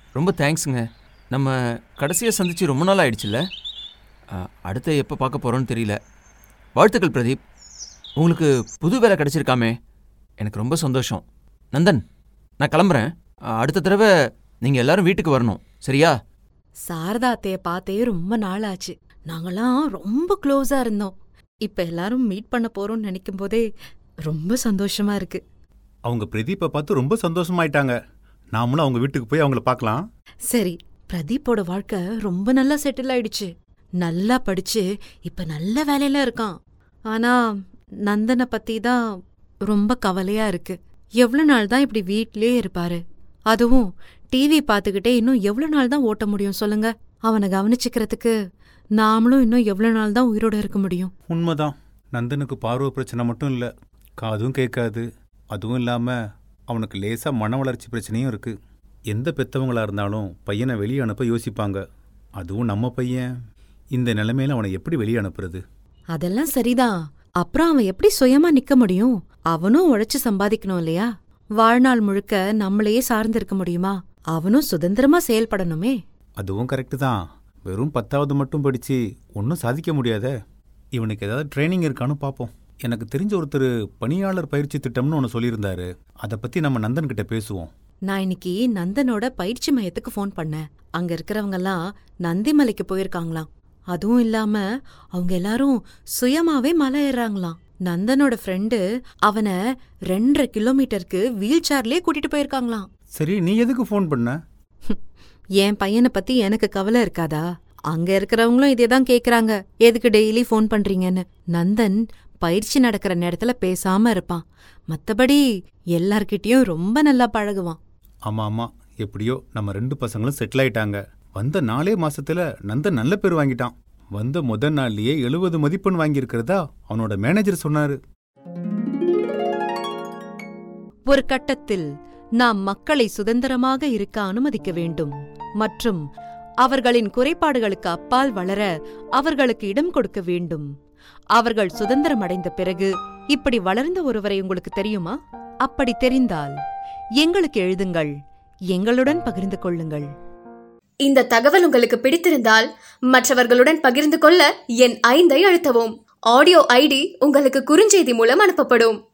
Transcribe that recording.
ரொம்ப தேங்க்ஸுங்க நம்ம கடைசியாக சந்திச்சு ரொம்ப நாள் ஆயிடுச்சுல்ல ஆ, அடுத்து எப்போ பார்க்க போகிறோன்னு தெரியல வாழ்த்துக்கள் பிரதீப் உங்களுக்கு புது வேலை கிடைச்சிருக்காமே எனக்கு ரொம்ப சந்தோஷம் நந்தன் நான் கிளம்புறேன் ஆ, அடுத்த தடவை நீங்கள் எல்லாரும் வீட்டுக்கு வரணும் சரியா சாரதா அத்தைய பார்த்தே ரொம்ப நாள் ஆச்சு நாங்கெல்லாம் ரொம்ப க்ளோஸா இருந்தோம் இப்ப எல்லாரும் மீட் பண்ண போறோம்னு நினைக்கும் போதே ரொம்ப சந்தோஷமா இருக்கு அவங்க பிரதீப்பை பார்த்து ரொம்ப சந்தோஷமாயிட்டாங்க நாமளும் அவங்க வீட்டுக்கு போய் அவங்கள பார்க்கலாம் சரி பிரதீப்போட வாழ்க்கை ரொம்ப நல்லா செட்டில் ஆயிடுச்சு நல்லா படிச்சு இப்ப நல்ல வேலையில இருக்கான் ஆனா நந்தனை பத்தி தான் ரொம்ப கவலையா இருக்கு எவ்வளவு நாள் தான் இப்படி வீட்லயே இருப்பாரு அதுவும் டிவி பார்த்துக்கிட்டே இன்னும் எவ்வளவு நாள் தான் ஓட்ட முடியும் சொல்லுங்க அவனை கவனிச்சுக்கிறதுக்கு நாமளும் இன்னும் எவ்வளவு நாள் தான் உயிரோட இருக்க முடியும் உண்மைதான் நந்தனுக்கு பார்வை பிரச்சனை மட்டும் இல்லை காதும் கேட்காது அதுவும் இல்லாமல் அவனுக்கு லேசாக மன வளர்ச்சி பிரச்சனையும் இருக்குது எந்த பெத்தவங்களா இருந்தாலும் பையனை வெளியே அனுப்ப யோசிப்பாங்க அதுவும் நம்ம பையன் இந்த நிலைமையில அவனை எப்படி வெளியே அனுப்புறது அதெல்லாம் சரிதான் அப்புறம் அவன் எப்படி சுயமா நிக்க முடியும் அவனும் உழைச்சு சம்பாதிக்கணும் இல்லையா வாழ்நாள் முழுக்க நம்மளையே சார்ந்திருக்க முடியுமா அவனும் சுதந்திரமா செயல்படணுமே அதுவும் கரெக்டு தான் வெறும் பத்தாவது மட்டும் படித்து ஒன்றும் சாதிக்க முடியாதே இவனுக்கு ஏதாவது ட்ரைனிங் இருக்கான்னு பார்ப்போம் எனக்கு தெரிஞ்ச ஒருத்தர் பணியாளர் பயிற்சி திட்டம்னு ஒன்று சொல்லியிருந்தாரு அதை பற்றி நம்ம நந்தன் கிட்ட பேசுவோம் நான் இன்னைக்கு நந்தனோட பயிற்சி மையத்துக்கு ஃபோன் பண்ணேன் அங்க இருக்கிறவங்கெல்லாம் நந்திமலைக்கு போயிருக்காங்களாம் அதுவும் இல்லாம அவங்க எல்லாரும் சுயமாவே மலை ஏறாங்களாம் நந்தனோட ஃப்ரெண்டு அவனை ரெண்டரை கிலோமீட்டருக்கு வீல் சேர்லயே கூட்டிட்டு போயிருக்காங்களாம் சரி நீ எதுக்கு ஃபோன் பண்ண என் பையனை பத்தி எனக்கு கவலை இருக்காதா அங்க இருக்கிறவங்களும் இதே தான் கேக்குறாங்க எதுக்கு டெய்லி ஃபோன் பண்றீங்கன்னு நந்தன் பயிற்சி நடக்கிற நேரத்துல பேசாம இருப்பான் மத்தபடி எல்லார்கிட்டயும் ரொம்ப நல்லா பழகுவான் ஆமாம் ஆமாம் எப்படியோ நம்ம ரெண்டு பசங்களும் செட்டில் ஆயிட்டாங்க வந்த நாலே மாசத்துல நந்தன் நல்ல பேர் வாங்கிட்டான் வந்த முத நாள்லயே எழுபது மதிப்பெண் வாங்கியிருக்கிறதா அவனோட மேனேஜர் சொன்னாரு ஒரு கட்டத்தில் நாம் மக்களை சுதந்திரமாக இருக்க அனுமதிக்க வேண்டும் மற்றும் அவர்களின் குறைபாடுகளுக்கு அப்பால் வளர அவர்களுக்கு இடம் கொடுக்க வேண்டும் அவர்கள் சுதந்திரம் அடைந்த பிறகு இப்படி வளர்ந்த ஒருவரை உங்களுக்கு தெரியுமா அப்படி தெரிந்தால் எங்களுக்கு எழுதுங்கள் எங்களுடன் பகிர்ந்து கொள்ளுங்கள் இந்த தகவல் உங்களுக்கு பிடித்திருந்தால் மற்றவர்களுடன் பகிர்ந்து கொள்ள என் ஐந்தை அழுத்தவும் ஆடியோ ஐடி உங்களுக்கு குறுஞ்செய்தி மூலம் அனுப்பப்படும்